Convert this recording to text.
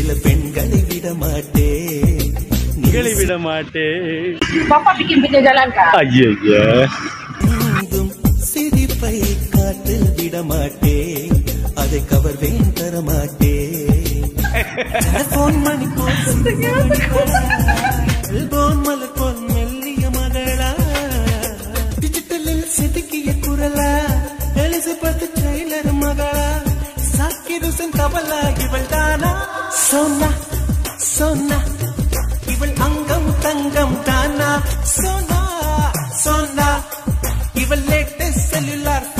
சில பெண்களை விட மாட்டேன் உங்களை விட மாட்டேன் Bapak bikin pinggir jalan kah? ஐயா நீங்கும் சிரிப்பை காட்டில் விட மாட்டேன் அதை கவர்வேன் தர மாட்டேன் டெலிபோன் மணி போல் செல்போன் மலர் போல் மெல்லிய மகளா டிஜிட்டலில் செதுக்கிய குரலா எலிசபெத் டெய்லர் மகளா சாக்கிருசன் கபலா இவள் தானா சொன்னா சொன்னா இவள் அங்கம் தங்கம் தானா சொன்னா சொன்னா இவள் லேட்டஸ்ட் செல்லுலார்